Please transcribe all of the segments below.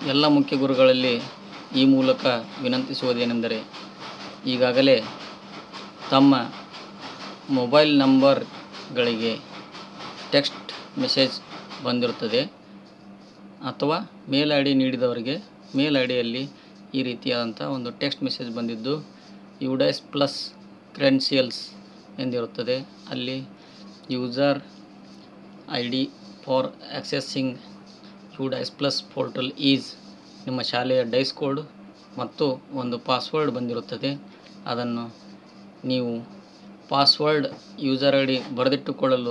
ಎಲ್ಲ ಮುಖ್ಯ ಗುರುಗಳಲ್ಲಿ ಈ ಮೂಲಕ ವಿನಂತಿಸುವುದೇನೆಂದರೆ ಈಗಾಗಲೇ ತಮ್ಮ ಮೊಬೈಲ್ ನಂಬರ್ಗಳಿಗೆ ಟೆಕ್ಸ್ಟ್ ಮೆಸೇಜ್ ಬಂದಿರುತ್ತದೆ ಅಥವಾ ಮೇಲ್ ಐ ಡಿ ನೀಡಿದವರಿಗೆ ಮೇಲ್ ಐ ಡಿಯಲ್ಲಿ ಈ ರೀತಿಯಾದಂಥ ಒಂದು ಟೆಕ್ಸ್ಟ್ ಮೆಸೇಜ್ ಬಂದಿದ್ದು ಯುಡೈಸ್ ಪ್ಲಸ್ ಕ್ರೆಡೆನ್ಷಿಯಲ್ಸ್ ಎಂದಿರುತ್ತದೆ ಅಲ್ಲಿ user I D for accessing UDISE plus portal is ನಿಮ್ಮ ಶಾಲೆಯ ಡೈಸ್ ಕೋಡ್ ಮತ್ತು ಒಂದು ಪಾಸ್ವರ್ಡ್ ಬಂದಿರುತ್ತದೆ ಅದನ್ನು ನೀವು ಪಾಸ್ವರ್ಡ್ ಯೂಸರ್ ಐ ಡಿ ಬರೆದಿಟ್ಟುಕೊಳ್ಳಲು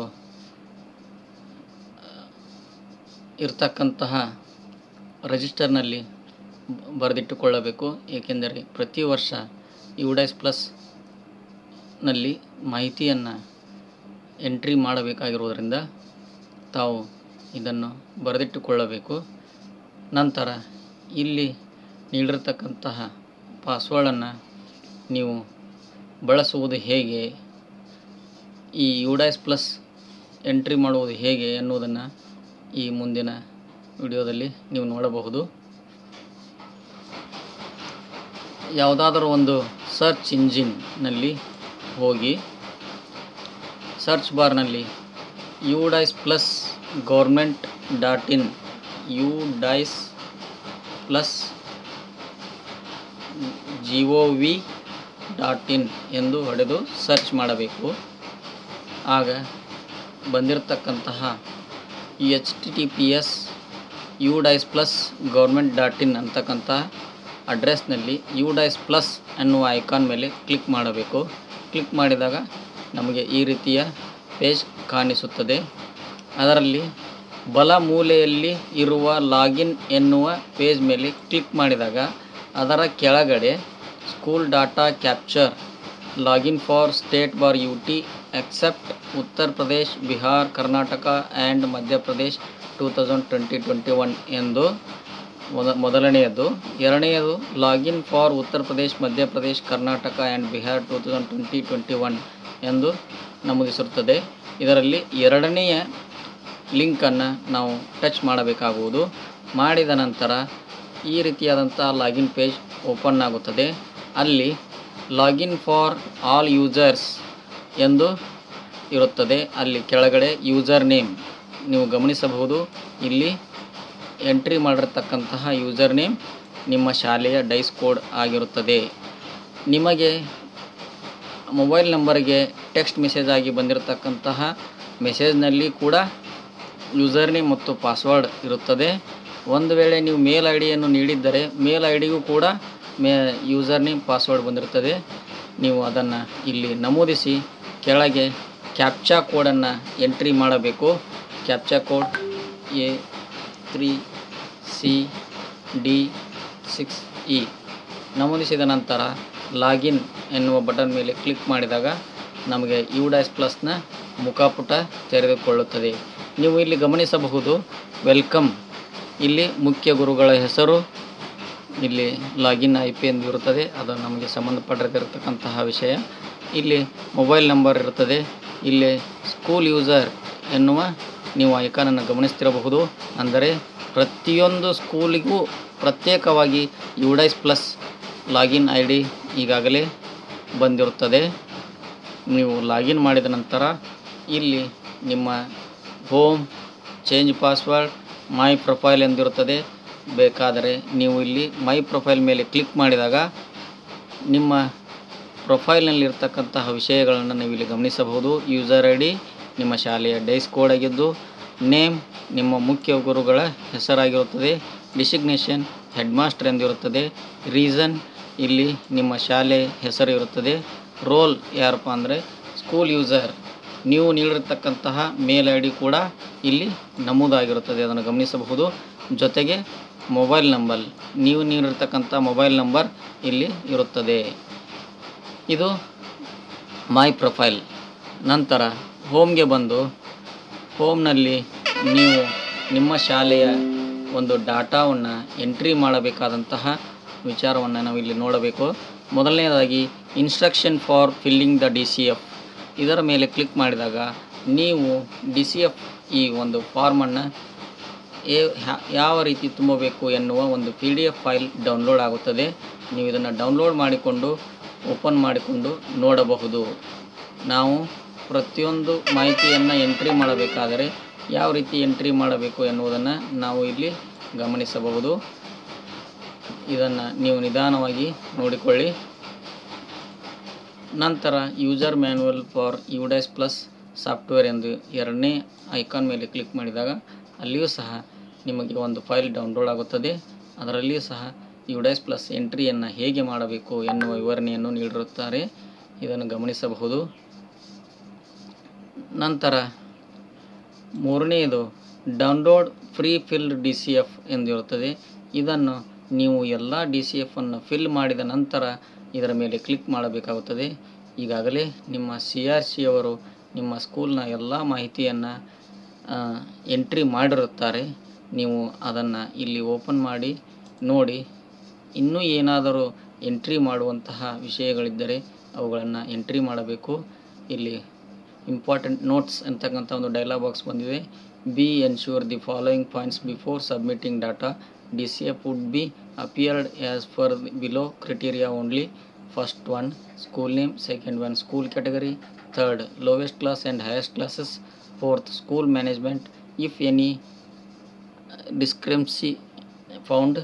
ಇರ್ತಕ್ಕಂತಹ ರಿಜಿಸ್ಟರ್ನಲ್ಲಿ ಬ- ಬರೆದಿಟ್ಟುಕೊಳ್ಳಬೇಕು ಏಕೆಂದರೆ ಪ್ರತಿ ವರ್ಷ ಯುಡೈಸ್ ಪ್ಲಸ್ನಲ್ಲಿ ಮಾಹಿತಿಯನ್ನು ಎಂಟ್ರಿ ಮಾಡಬೇಕಾಗಿರುವುದರಿಂದ ತಾವು ಇದನ್ನು ಬರೆದಿಟ್ಟುಕೊಳ್ಳಬೇಕು ನಂತರ ಇಲ್ಲಿ ನೀಡಿರತಕ್ಕಂತಹ ಪಾಸ್ವರ್ಡನ್ನು ನೀವು ಬಳಸುವುದು ಹೇಗೆ ಈ ಯುಡೈಸ್ ಪ್ಲಸ್ ಎಂಟ್ರಿ ಮಾಡುವುದು ಹೇಗೆ ಎನ್ನುವುದನ್ನು ಈ ಮುಂದಿನ ವಿಡಿಯೋದಲ್ಲಿ ನೀವು ನೋಡಬಹುದು ಯಾವುದಾದರೂ ಒಂದು ಸರ್ಚ್ ಇಂಜಿನ್ನಲ್ಲಿ ಹೋಗಿ ಸರ್ಚ್ ಬಾರ್ನಲ್ಲಿ U DISE plus government dot in U DISE plus G O V dot in ಎಂದು ಹೊಡೆದು ಸರ್ಚ್ ಮಾಡಬೇಕು ಆಗ ಬಂದಿರತಕ್ಕಂತಹ H T T P S U DISE plus government dot in ಅಂತಕ್ಕಂಥ ಅಡ್ರೆಸ್ನಲ್ಲಿ ಯು ಡೈಸ್ ಪ್ಲಸ್ ಎನ್ನುವ ಐಕಾನ್ ಮೇಲೆ ಕ್ಲಿಕ್ ಮಾಡಬೇಕು ಕ್ಲಿಕ್ ಮಾಡಿದಾಗ ನಮಗೆ ಈ ರೀತಿಯ ಪೇಜ್ ಕಾಣಿಸುತ್ತದೆ ಅದರಲ್ಲಿ ಬಲ ಮೂಲೆಯಲ್ಲಿ ಇರುವ ಲಾಗಿನ್ ಎನ್ನುವ ಪೇಜ್ ಮೇಲೆ ಕ್ಲಿಕ್ ಮಾಡಿದಾಗ ಅದರ ಕೆಳಗಡೆ school data capture login for state bar U T except Uttar Pradesh Bihar Karnataka and Madhya Pradesh two thousand twenty twenty one ಎಂದು ಮೊದ ಮೊದಲನೆಯದು ಎರಡನೆಯದು login for Uttar Pradesh Madhya Pradesh Karnataka and Bihar two thousand twenty twenty one ಎಂದು ನಮೂದಿಸಿರುತ್ತದೆ ಇದರಲ್ಲಿ ಎರಡನೆಯ ಲಿಂಕನ್ನು ನಾವು ಟಚ್ ಮಾಡಬೇಕಾಗುವುದು ಮಾಡಿದ ನಂತರ ಈ ರೀತಿಯಾದಂಥ ಲಾಗಿನ್ ಪೇಜ್ ಓಪನ್ ಆಗುತ್ತದೆ ಅಲ್ಲಿ ಲಾಗಿನ್ ಫಾರ್ ಆಲ್ ಯೂಸರ್ಸ್ ಎಂದು ಇರುತ್ತದೆ ಅಲ್ಲಿ ಕೆಳಗಡೆ ಯೂಸರ್ ನೇಮ್ ನೀವು ಗಮನಿಸಬಹುದು ಇಲ್ಲಿ ಎಂಟ್ರಿ ಮಾಡಿರ್ತಕ್ಕಂತಹ ಯೂಸರ್ ನೇಮ್ ನಿಮ್ಮ ಶಾಲೆಯ ಡೈಸ್ ಕೋಡ್ ಆಗಿರುತ್ತದೆ ನಿಮಗೆ ಮೊಬೈಲ್ ನಂಬರ್ಗೆ ಟೆಕ್ಸ್ಟ್ ಮೆಸೇಜ್ ಆಗಿ ಬಂದಿರತಕ್ಕಂತಹ ಮೆಸೇಜ್ನಲ್ಲಿ ಕೂಡ ಯೂಸರ್ ನೇಮ್ ಮತ್ತು ಪಾಸ್ವರ್ಡ್ ಇರುತ್ತದೆ ಒಂದು ವೇಳೆ ನೀವು ಮೇಲ್ ಐ ಡಿಯನ್ನು ನೀಡಿದ್ದರೆ ಮೇಲ್ ಐ ಡಿಗೂ ಕೂಡ ಮೇ ಯೂಸರ್ ನೇಮ್ ಪಾಸ್ವರ್ಡ್ ಬಂದಿರುತ್ತದೆ ನೀವು ಅದನ್ನು ಇಲ್ಲಿ ನಮೂದಿಸಿ ಕೆಳಗೆ ಕ್ಯಾಪ್ಚಾ ಕೋಡನ್ನು ಎಂಟ್ರಿ ಮಾಡಬೇಕು captcha code A three C D six E ನಮೂದಿಸಿದ ನಂತರ ಲಾಗಿನ್ ಎನ್ನುವ ಬಟನ್ ಮೇಲೆ ಕ್ಲಿಕ್ ಮಾಡಿದಾಗ ನಮಗೆ ಯುಡೈಸ್ ಪ್ಲಸ್ನ ಮುಖಪುಟ ತೆರೆದುಕೊಳ್ಳುತ್ತದೆ ನೀವು ಇಲ್ಲಿ ಗಮನಿಸಬಹುದು ವೆಲ್ಕಮ್ ಇಲ್ಲಿ ಮುಖ್ಯ ಗುರುಗಳ ಹೆಸರು ಇಲ್ಲಿ ಲಾಗಿನ್ ಐ ಪಿ ಎಂದು ಇರುತ್ತದೆ ಅದು ನಮಗೆ ಸಂಬಂಧಪಟ್ಟಿರತಕ್ಕಂತಹ ವಿಷಯ ಇಲ್ಲಿ ಮೊಬೈಲ್ ನಂಬರ್ ಇರುತ್ತದೆ ಇಲ್ಲಿ ಸ್ಕೂಲ್ ಯೂಸರ್ ಎನ್ನುವ ನೀವು ಐಕಾನನ್ನು ಗಮನಿಸ್ತಿರಬಹುದು ಅಂದರೆ ಪ್ರತಿಯೊಂದು ಸ್ಕೂಲಿಗೂ ಪ್ರತ್ಯೇಕವಾಗಿ UDISE plus login I D ಈಗಾಗಲೇ ಬಂದಿರುತ್ತದೆ ನೀವು ಲಾಗಿನ್ ಮಾಡಿದ ನಂತರ ಇಲ್ಲಿ ನಿಮ್ಮ home change password my profile ಎಂದಿರುತ್ತದೆ ಬೇಕಾದರೆ ನೀವು ಇಲ್ಲಿ ಮೈ ಪ್ರೊಫೈಲ್ ಮೇಲೆ ಕ್ಲಿಕ್ ಮಾಡಿದಾಗ ನಿಮ್ಮ ಪ್ರೊಫೈಲ್ನಲ್ಲಿರ್ತಕ್ಕಂತಹ ವಿಷಯಗಳನ್ನು ನೀವು ಇಲ್ಲಿ ಗಮನಿಸಬಹುದು ಯೂಸರ್ ಐ ಡಿ ನಿಮ್ಮ ಶಾಲೆಯ ಡೈಸ್ ಕೋಡ್ ಆಗಿದ್ದು ನೇಮ್ ನಿಮ್ಮ ಮುಖ್ಯ ಗುರುಗಳ ಹೆಸರಾಗಿರುತ್ತದೆ ಡಿಸಿಗ್ನೇಷನ್ ಹೆಡ್ ಮಾಸ್ಟರ್ ಎಂದಿರುತ್ತದೆ ರೀಸನ್ ಇಲ್ಲಿ ನಿಮ್ಮ ಶಾಲೆ ಹೆಸರು ಇರುತ್ತದೆ ರೋಲ್ ಯಾರಪ್ಪ ಅಂದರೆ ಸ್ಕೂಲ್ ಯೂಸರ್ ನೀವು ನೀಡಿರ್ತಕ್ಕಂತಹ ಮೇಲ್ ಐ ಡಿ ಕೂಡ ಇಲ್ಲಿ ನಮೂದಾಗಿರುತ್ತದೆ ಅದನ್ನು ಗಮನಿಸಬಹುದು ಜೊತೆಗೆ ಮೊಬೈಲ್ ನಂಬರ್ ನೀವು ನೀಡಿರ್ತಕ್ಕಂಥ ಮೊಬೈಲ್ ನಂಬರ್ ಇಲ್ಲಿ ಇರುತ್ತದೆ ಇದು ಮೈ ಪ್ರೊಫೈಲ್ ನಂತರ ಹೋಮ್ಗೆ ಬಂದು ಹೋಮ್ನಲ್ಲಿ ನೀವು ನಿಮ್ಮ ಶಾಲೆಯ ಒಂದು ಡಾಟಾವನ್ನು ಎಂಟ್ರಿ ಮಾಡಬೇಕಾದಂತಹ ವಿಚಾರವನ್ನು ನಾವು ಇಲ್ಲಿ ನೋಡಬೇಕು ಮೊದಲನೇದಾಗಿ instruction for filling the D C F ಇದರ ಮೇಲೆ ಕ್ಲಿಕ್ ಮಾಡಿದಾಗ ನೀವು ಡಿ ಸಿ ಎಫ್ ಈ ಒಂದು ಫಾರ್ಮನ್ನು ಏ- ಹ್ಯಾ- ಯಾವ ರೀತಿ ತುಂಬಬೇಕು ಎನ್ನುವ ಒಂದು P D F file download ಆಗುತ್ತದೆ ನೀವು ಇದನ್ನು ಡೌನ್ಲೋಡ್ ಮಾಡಿಕೊಂಡು ಓಪನ್ ಮಾಡಿಕೊಂಡು ನೋಡಬಹುದು ನಾವು ಪ್ರತಿಯೊಂದು ಮಾಹಿತಿಯನ್ನು ಎಂಟ್ರಿ ಮಾಡಬೇಕಾದರೆ ಯಾವ ರೀತಿ ಎಂಟ್ರಿ ಮಾಡಬೇಕು ಎನ್ನುವುದನ್ನು ನಾವು ಇಲ್ಲಿ ಗಮನಿಸಬಹುದು ಇದನ್ನು ನೀವು ನಿಧಾನವಾಗಿ ನೋಡಿಕೊಳ್ಳಿ ನಂತರ user manual for UDISE plus software ಎಂದು ಎರಡನೇ ಐಕಾನ್ ಮೇಲೆ ಕ್ಲಿಕ್ ಮಾಡಿದಾಗ ಅಲ್ಲಿಯೂ ಸಹ ನಿಮಗೆ ಒಂದು ಫೈಲ್ ಡೌನ್ಲೋಡ್ ಆಗುತ್ತದೆ ಅದರಲ್ಲಿಯೂ ಸಹ ಯುಡೈಸ್ ಪ್ಲಸ್ ಎಂಟ್ರಿಯನ್ನು ಹೇಗೆ ಮಾಡಬೇಕು ಎನ್ನುವ ವಿವರಣೆಯನ್ನು ನೀಡಿರುತ್ತಾರೆ ಇದನ್ನು ಗಮನಿಸಬಹುದು ನಂತರ ಮೂರನೆಯದು download prefilled D C F ಎಂದಿರುತ್ತದೆ ಇದನ್ನು ನೀವು ಎಲ್ಲ ಡಿ ಸಿ ಎಫನ್ನು ಫಿಲ್ ಮಾಡಿದ ನಂತರ ಇದರ ಮೇಲೆ ಕ್ಲಿಕ್ ಮಾಡಬೇಕಾಗುತ್ತದೆ ಈಗಾಗಲೇ ನಿಮ್ಮ ಸಿ ಆರ್ ಸಿ ಅವರು ನಿಮ್ಮ ಸ್ಕೂಲ್ನ ಎಲ್ಲ ಮಾಹಿತಿಯನ್ನು ಎಂಟ್ರಿ ಮಾಡಿರುತ್ತಾರೆ ನೀವು ಅದನ್ನು ಇಲ್ಲಿ ಓಪನ್ ಮಾಡಿ ನೋಡಿ ಇನ್ನೂ ಏನಾದರೂ ಎಂಟ್ರಿ ಮಾಡುವಂತಹ ವಿಷಯಗಳಿದ್ದರೆ ಅವುಗಳನ್ನು ಎಂಟ್ರಿ ಮಾಡಬೇಕು ಇಲ್ಲಿ ಇಂಪಾರ್ಟೆಂಟ್ ನೋಟ್ಸ್ ಅಂತಕ್ಕಂಥ ಒಂದು ಡೈಲಾಗ್ ಬಾಕ್ಸ್ ಬಂದಿದೆ be ensure the following points before submitting data D C F would be appeared as per below criteria only first one school name second one school category third lowest class and highest classes fourth school management if any discrepancy found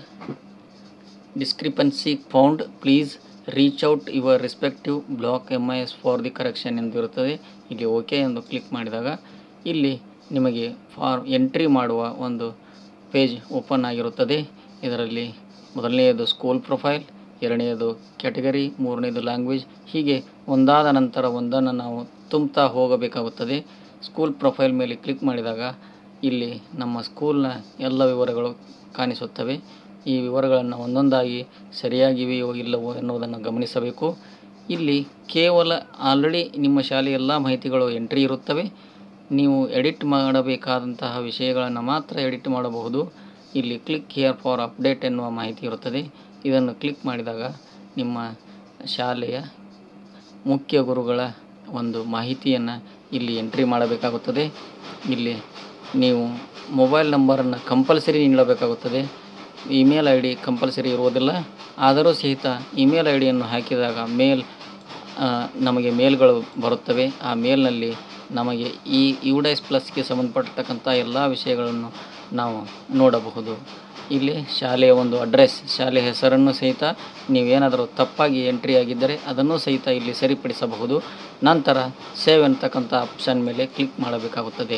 discrepancy found please reach out your respective block MIS for the correction ಎಂದಿರುತ್ತದೆ ಇಲ್ಲಿ okay ಎಂದು click ಮಾಡಿದಾಗ ಇಲ್ಲಿ ನಿಮಗೆ form entry ಮಾಡುವ ಒಂದು page open ಆಗಿರುತ್ತದೆ ಇದರಲ್ಲಿ ಮೊದಲನೆಯದು ಸ್ಕೂಲ್ ಪ್ರೊಫೈಲ್ ಎರಡನೆಯದು ಕ್ಯಾಟಗರಿ ಮೂರನೇದು ಲ್ಯಾಂಗ್ವೇಜ್ ಹೀಗೆ ಒಂದಾದ ನಂತರ ಒಂದನ್ನು ನಾವು ತುಂಬುತ್ತಾ ಹೋಗಬೇಕಾಗುತ್ತದೆ ಸ್ಕೂಲ್ ಪ್ರೊಫೈಲ್ ಮೇಲೆ ಕ್ಲಿಕ್ ಮಾಡಿದಾಗ ಇಲ್ಲಿ ನಮ್ಮ ಸ್ಕೂಲ್ನ ಎಲ್ಲ ವಿವರಗಳು ಕಾಣಿಸುತ್ತವೆ ಈ ವಿವರಗಳನ್ನು ಒಂದೊಂದಾಗಿ ಸರಿಯಾಗಿವೆಯೋ ಇಲ್ಲವೋ ಎನ್ನುವುದನ್ನು ಗಮನಿಸಬೇಕು ಇಲ್ಲಿ ಕೇವಲ ಆಲ್ರೆಡಿ ನಿಮ್ಮ ಶಾಲೆಯ ಎಲ್ಲ ಮಾಹಿತಿಗಳು ಎಂಟ್ರಿ ಇರುತ್ತವೆ ನೀವು ಎಡಿಟ್ ಮಾಡಬೇಕಾದಂತಹ ವಿಷಯಗಳನ್ನು ಮಾತ್ರ ಎಡಿಟ್ ಮಾಡಬಹುದು ಇಲ್ಲಿ ಕ್ಲಿಕ್ ಹಿಯರ್ ಫಾರ್ ಅಪ್ಡೇಟ್ ಎನ್ನುವ ಮಾಹಿತಿ ಇರುತ್ತದೆ ಇದನ್ನು ಕ್ಲಿಕ್ ಮಾಡಿದಾಗ ನಿಮ್ಮ ಶಾಲೆಯ ಮುಖ್ಯ ಗುರುಗಳ ಒಂದು ಮಾಹಿತಿಯನ್ನು ಇಲ್ಲಿ ಎಂಟ್ರಿ ಮಾಡಬೇಕಾಗುತ್ತದೆ ಇಲ್ಲಿ ನೀವು ಮೊಬೈಲ್ ನಂಬರನ್ನು ಕಂಪಲ್ಸರಿ ನೀಡಬೇಕಾಗುತ್ತದೆ ಇಮೇಲ್ ಐ ಡಿ ಕಂಪಲ್ಸರಿ ಇರುವುದಿಲ್ಲ ಆದರೂ ಸಹಿತ ಇಮೇಲ್ ಐ ಡಿಯನ್ನು ಹಾಕಿದಾಗ ಮೇಲ್ ಆ, ನಮಗೆ ಮೇಲ್ಗಳು ಬರುತ್ತವೆ ಆ ಮೇಲ್ನಲ್ಲಿ ನಮಗೆ ಈ ಯುಡೈಸ್ ಪ್ಲಸ್ಗೆ ಸಂಬಂಧಪಟ್ಟತಕ್ಕಂಥ ಎಲ್ಲ ವಿಷಯಗಳನ್ನು ನಾವು ನೋಡಬಹುದು ಇಲ್ಲಿ ಶಾಲೆಯ ಒಂದು ಅಡ್ರೆಸ್ ಶಾಲೆಯ ಹೆಸರನ್ನು ಸಹಿತ ನೀವೇನಾದರೂ ತಪ್ಪಾಗಿ ಎಂಟ್ರಿ ಆಗಿದ್ದರೆ ಅದನ್ನು ಸಹಿತ ಇಲ್ಲಿ ಸರಿಪಡಿಸಬಹುದು ನಂತರ ಸೇವ್ ಅಂತಕ್ಕಂಥ ಆಪ್ಷನ್ ಮೇಲೆ ಕ್ಲಿಕ್ ಮಾಡಬೇಕಾಗುತ್ತದೆ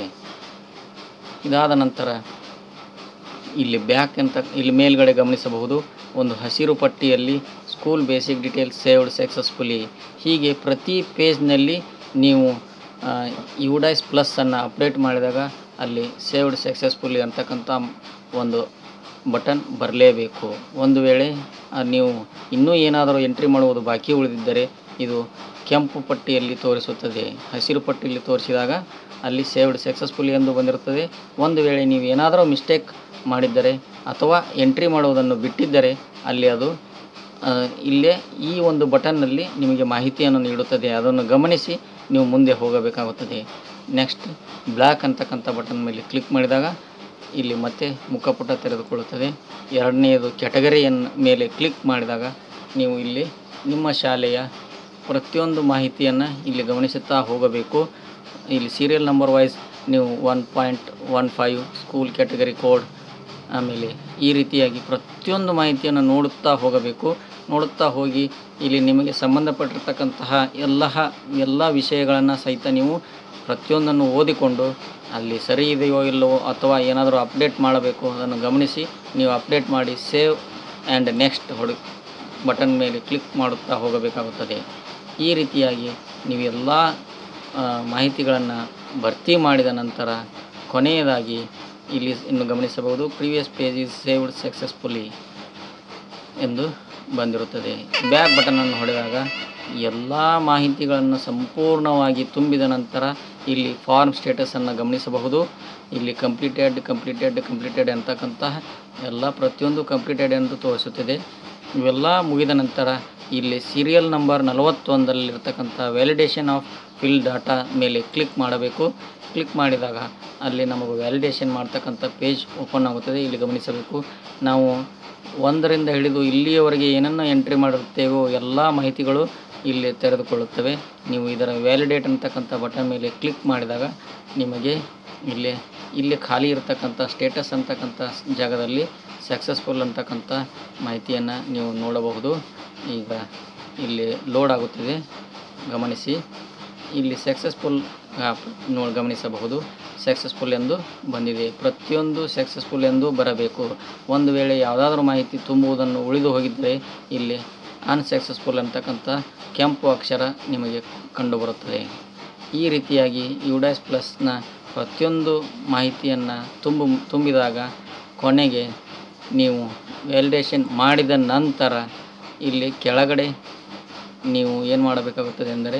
ಇದಾದ ನಂತರ ಇಲ್ಲಿ ಬ್ಯಾಕ್ ಅಂತ ಇಲ್ಲಿ ಮೇಲ್ಗಡೆ ಗಮನಿಸಬಹುದು ಒಂದು ಹಸಿರು ಪಟ್ಟಿಯಲ್ಲಿ school basic details saved successfully ಹೀಗೆ ಪ್ರತಿ ಪೇಜ್ನಲ್ಲಿ ನೀವು ಯುಡೈಸ್ ಪ್ಲಸ್ಸನ್ನು ಅಪ್ಡೇಟ್ ಮಾಡಿದಾಗ ಅಲ್ಲಿ ಸೇವ್ಡ್ ಸಕ್ಸಸ್ಫುಲಿ ಅಂತಕ್ಕಂಥ ಒಂದು ಬಟನ್ ಬರಲೇಬೇಕು ಒಂದು ವೇಳೆ ಆ, ನೀವು ಇನ್ನೂ ಏನಾದರೂ ಎಂಟ್ರಿ ಮಾಡುವುದು ಬಾಕಿ ಉಳಿದಿದ್ದರೆ ಇದು ಕೆಂಪು ಪಟ್ಟಿಯಲ್ಲಿ ತೋರಿಸುತ್ತದೆ ಹಸಿರು ಪಟ್ಟಿಯಲ್ಲಿ ತೋರಿಸಿದಾಗ ಅಲ್ಲಿ ಸೇವ್ಡ್ ಸಕ್ಸಸ್ಫುಲಿ ಎಂದು ಬಂದಿರುತ್ತದೆ ಒಂದು ವೇಳೆ ನೀವು ಏನಾದರೂ ಮಿಸ್ಟೇಕ್ ಮಾಡಿದ್ದರೆ ಅಥವಾ ಎಂಟ್ರಿ ಮಾಡುವುದನ್ನು ಬಿಟ್ಟಿದ್ದರೆ ಅಲ್ಲಿ ಅದು ಆ, ಇಲ್ಲೇ ಈ ಒಂದು ಬಟನ್ನಲ್ಲಿ ನಿಮಗೆ ಮಾಹಿತಿಯನ್ನು ನೀಡುತ್ತದೆ ಅದನ್ನು ಗಮನಿಸಿ ನೀವು ಮುಂದೆ ಹೋಗಬೇಕಾಗುತ್ತದೆ ನೆಕ್ಸ್ಟ್ ಬ್ಲ್ಯಾಕ್ ಅಂತಕ್ಕಂಥ ಬಟನ್ ಮೇಲೆ ಕ್ಲಿಕ್ ಮಾಡಿದಾಗ ಇಲ್ಲಿ ಮತ್ತೆ ಮುಖಪುಟ ತೆರೆದುಕೊಳ್ಳುತ್ತದೆ ಎರಡನೆಯದು ಕ್ಯಾಟಗರಿಯನ್ನು ಮೇಲೆ ಕ್ಲಿಕ್ ಮಾಡಿದಾಗ ನೀವು ಇಲ್ಲಿ ನಿಮ್ಮ ಶಾಲೆಯ ಪ್ರತಿಯೊಂದು ಮಾಹಿತಿಯನ್ನು ಇಲ್ಲಿ ಗಮನಿಸುತ್ತಾ ಹೋಗಬೇಕು ಇಲ್ಲಿ ಸೀರಿಯಲ್ ನಂಬರ್ ವೈಸ್ ನೀವು one point one five school category code ಆಮೇಲೆ ಈ ರೀತಿಯಾಗಿ ಪ್ರತಿಯೊಂದು ಮಾಹಿತಿಯನ್ನು ನೋಡುತ್ತಾ ಹೋಗಬೇಕು ನೋಡುತ್ತಾ ಹೋಗಿ ಇಲ್ಲಿ ನಿಮಗೆ ಸಂಬಂಧಪಟ್ಟಿರ್ತಕ್ಕಂತಹ ಎಲ್ಲ ಎಲ್ಲ ವಿಷಯಗಳನ್ನು ಸಹಿತ ನೀವು ಪ್ರತಿಯೊಂದನ್ನು ಓದಿಕೊಂಡು ಅಲ್ಲಿ ಸರಿ ಇದೆಯೋ ಇಲ್ಲವೋ ಅಥವಾ ಏನಾದರೂ ಅಪ್ಡೇಟ್ ಮಾಡಬೇಕು ಅದನ್ನು ಗಮನಿಸಿ ನೀವು ಅಪ್ಡೇಟ್ ಮಾಡಿ ಸೇವ್ ಆ್ಯಂಡ್ ನೆಕ್ಸ್ಟ್ ಹೊಡೆ ಬಟನ್ ಮೇಲೆ ಕ್ಲಿಕ್ ಮಾಡುತ್ತಾ ಹೋಗಬೇಕಾಗುತ್ತದೆ ಈ ರೀತಿಯಾಗಿ ನೀವು ಎಲ್ಲ ಮಾಹಿತಿಗಳನ್ನು ಭರ್ತಿ ಮಾಡಿದ ನಂತರ ಕೊನೆಯದಾಗಿ ಇಲ್ಲಿ ಇನ್ನು ಗಮನಿಸಬಹುದು previous page is saved successfully ಎಂದು ಬಂದಿರುತ್ತದೆ ಬ್ಯಾಕ್ ಬಟನನ್ನು ಹೊಡೆದಾಗ ಎಲ್ಲ ಮಾಹಿತಿಗಳನ್ನು ಸಂಪೂರ್ಣವಾಗಿ ತುಂಬಿದ ನಂತರ ಇಲ್ಲಿ ಫಾರ್ಮ್ ಸ್ಟೇಟಸನ್ನು ಗಮನಿಸಬಹುದು ಇಲ್ಲಿ ಕಂಪ್ಲೀಟೆಡ್ ಕಂಪ್ಲೀಟೆಡ್ ಕಂಪ್ಲೀಟೆಡ್ ಅಂತಕ್ಕಂತಹ ಎಲ್ಲ ಪ್ರತಿಯೊಂದು ಕಂಪ್ಲೀಟೆಡ್ ಎಂದು ತೋರಿಸುತ್ತದೆ ಇವೆಲ್ಲ ಮುಗಿದ ನಂತರ ಇಲ್ಲಿ ಸೀರಿಯಲ್ ನಂಬರ್ ನಲವತ್ತೊಂದರಲ್ಲಿರ್ತಕ್ಕಂಥ ವ್ಯಾಲಿಡೇಷನ್ ಆಫ್ ಫಿಲ್ ಡಾಟಾ ಮೇಲೆ ಕ್ಲಿಕ್ ಮಾಡಬೇಕು ಕ್ಲಿಕ್ ಮಾಡಿದಾಗ ಅಲ್ಲಿ ನಮಗೆ ವ್ಯಾಲಿಡೇಷನ್ ಮಾಡ್ತಕ್ಕಂಥ ಪೇಜ್ ಓಪನ್ ಆಗುತ್ತದೆ ಇಲ್ಲಿ ಗಮನಿಸಬೇಕು ನಾವು ಒಂದರಿಂದ ಹಿಡಿದು ಇಲ್ಲಿಯವರೆಗೆ ಏನನ್ನು ಎಂಟ್ರಿ ಮಾಡಿರುತ್ತೇವೋ ಎಲ್ಲ ಮಾಹಿತಿಗಳು ಇಲ್ಲಿ ತೆರೆದುಕೊಳ್ಳುತ್ತವೆ ನೀವು ಇದರ ವ್ಯಾಲಿಡೇಟ್ ಅಂತಕ್ಕಂಥ ಬಟನ್ ಮೇಲೆ ಕ್ಲಿಕ್ ಮಾಡಿದಾಗ ನಿಮಗೆ ಇಲ್ಲಿ ಇಲ್ಲಿ ಖಾಲಿ ಇರತಕ್ಕಂಥ ಸ್ಟೇಟಸ್ ಅಂತಕ್ಕಂಥ ಜಾಗದಲ್ಲಿ ಸಕ್ಸಸ್ಫುಲ್ ಅಂತಕ್ಕಂಥ ಮಾಹಿತಿಯನ್ನು ನೀವು ನೋಡಬಹುದು ಈಗ ಇಲ್ಲಿ ಲೋಡ್ ಆಗುತ್ತಿದೆ ಗಮನಿಸಿ ಇಲ್ಲಿ ಸಕ್ಸಸ್ಫುಲ್ ನೋ ಗಮನಿಸಬಹುದು ಸಕ್ಸಸ್ಫುಲ್ ಎಂದು ಬಂದಿದೆ ಪ್ರತಿಯೊಂದು ಸಕ್ಸಸ್ಫುಲ್ ಎಂದು ಬರಬೇಕು ಒಂದು ವೇಳೆ ಯಾವುದಾದ್ರೂ ಮಾಹಿತಿ ತುಂಬುವುದನ್ನು ಉಳಿದು ಹೋಗಿದ್ದರೆ ಇಲ್ಲಿ ಅನ್ಸಕ್ಸಸ್ಫುಲ್ ಅಂತಕ್ಕಂಥ ಕೆಂಪು ಅಕ್ಷರ ನಿಮಗೆ ಕಂಡುಬರುತ್ತದೆ ಈ ರೀತಿಯಾಗಿ ಯುಡಾಸ್ ಪ್ಲಸ್ನ ಪ್ರತಿಯೊಂದು ಮಾಹಿತಿಯನ್ನು ತುಂಬು ತುಂಬಿದಾಗ ಕೊನೆಗೆ ನೀವು ವ್ಯಾಲಿಡೇಷನ್ ಮಾಡಿದ ನಂತರ ಇಲ್ಲಿ ಕೆಳಗಡೆ ನೀವು ಏನು ಮಾಡಬೇಕಾಗುತ್ತದೆ ಎಂದರೆ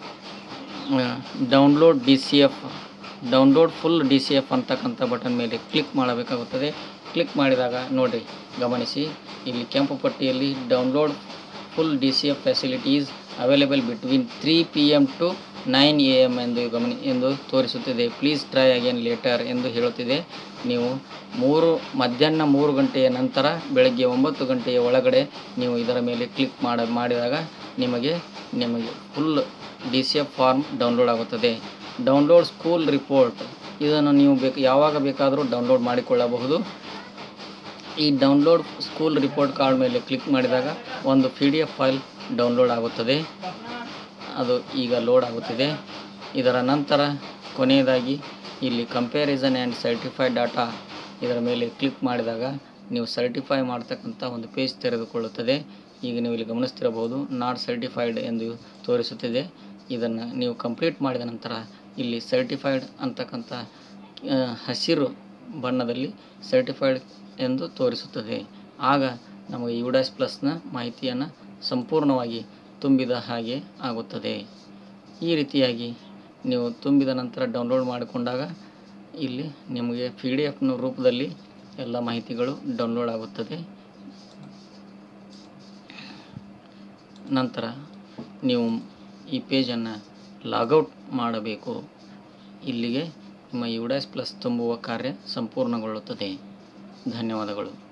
download D C F download full D C F ಅಂತಕ್ಕಂಥ ಬಟನ್ ಮೇಲೆ ಕ್ಲಿಕ್ ಮಾಡಬೇಕಾಗುತ್ತದೆ ಕ್ಲಿಕ್ ಮಾಡಿದಾಗ ನೋಡಿರಿ ಗಮನಿಸಿ ಇಲ್ಲಿ ಕೆಂಪು ಪಟ್ಟಿಯಲ್ಲಿ download full D C F facilities available between three P M to nine A M ಎಂದು ಗಮನಿ ಎಂದು ತೋರಿಸುತ್ತಿದೆ ಪ್ಲೀಸ್ ಟ್ರೈ ಅಗೇನ್ ಲೇಟರ್ ಎಂದು ಹೇಳುತ್ತಿದೆ ನೀವು ಮೂರು ಮಧ್ಯಾಹ್ನ ಮೂರು ಗಂಟೆಯ ನಂತರ ಬೆಳಗ್ಗೆ ಒಂಬತ್ತು ಗಂಟೆಯ ಒಳಗಡೆ ನೀವು ಇದರ ಮೇಲೆ ಕ್ಲಿಕ್ ಮಾಡ ಮಾಡಿದಾಗ ನಿಮಗೆ ನಿಮಗೆ full D C F form download ಆಗುತ್ತದೆ ಡೌನ್ಲೋಡ್ ಸ್ಕೂಲ್ ರಿಪೋರ್ಟ್ ಇದನ್ನು ನೀವು ಬೇಕು ಯಾವಾಗ ಬೇಕಾದರೂ ಡೌನ್ಲೋಡ್ ಮಾಡಿಕೊಳ್ಳಬಹುದು ಈ ಡೌನ್ಲೋಡ್ ಸ್ಕೂಲ್ ರಿಪೋರ್ಟ್ ಕಾರ್ಡ್ ಮೇಲೆ ಕ್ಲಿಕ್ ಮಾಡಿದಾಗ ಒಂದು P D F file download ಆಗುತ್ತದೆ ಅದು ಈಗ ಲೋಡ್ ಆಗುತ್ತಿದೆ ಇದರ ನಂತರ ಕೊನೆಯದಾಗಿ ಇಲ್ಲಿ ಕಂಪ್ಯಾರಿಸನ್ ಆ್ಯಂಡ್ ಸರ್ಟಿಫೈಡ್ ಡಾಟಾ ಇದರ ಮೇಲೆ ಕ್ಲಿಕ್ ಮಾಡಿದಾಗ ನೀವು ಸರ್ಟಿಫೈ ಮಾಡ್ತಕ್ಕಂಥ ಒಂದು ಪೇಜ್ ತೆರೆದುಕೊಳ್ಳುತ್ತದೆ ಈಗ ನೀವು ಇಲ್ಲಿ ಗಮನಿಸ್ತಿರಬಹುದು ನಾಟ್ ಸರ್ಟಿಫೈಡ್ ಎಂದು ತೋರಿಸುತ್ತಿದೆ ಇದನ್ನು ನೀವು ಕಂಪ್ಲೀಟ್ ಮಾಡಿದ ನಂತರ ಇಲ್ಲಿ ಸರ್ಟಿಫೈಡ್ ಅಂತಕ್ಕಂಥ ಆ, ಹಸಿರು ಬಣ್ಣದಲ್ಲಿ ಸರ್ಟಿಫೈಡ್ ಎಂದು ತೋರಿಸುತ್ತದೆ ಆಗ ನಮಗೆ ಯುಡಾಸ್ ಪ್ಲಸ್ನ ಮಾಹಿತಿಯನ್ನು ಸಂಪೂರ್ಣವಾಗಿ ತುಂಬಿದ ಹಾಗೆ ಆಗುತ್ತದೆ ಈ ರೀತಿಯಾಗಿ ನೀವು ತುಂಬಿದ ನಂತರ ಡೌನ್ಲೋಡ್ ಮಾಡಿಕೊಂಡಾಗ ಇಲ್ಲಿ ನಿಮಗೆ ಪಿ ಡಿ ಎಫ್ನ ರೂಪದಲ್ಲಿ ಎಲ್ಲ ಮಾಹಿತಿಗಳು ಡೌನ್ಲೋಡ್ ಆಗುತ್ತದೆ ನಂತರ ನೀವು ಈ ಪೇಜನ್ನು ಲಾಗೌಟ್ ಮಾಡಬೇಕು ಇಲ್ಲಿಗೆ ನಿಮ್ಮ ಯುಡಾಸ್ ಪ್ಲಸ್ ತುಂಬುವ ಕಾರ್ಯ ಸಂಪೂರ್ಣಗೊಳ್ಳುತ್ತದೆ ಧನ್ಯವಾದಗಳು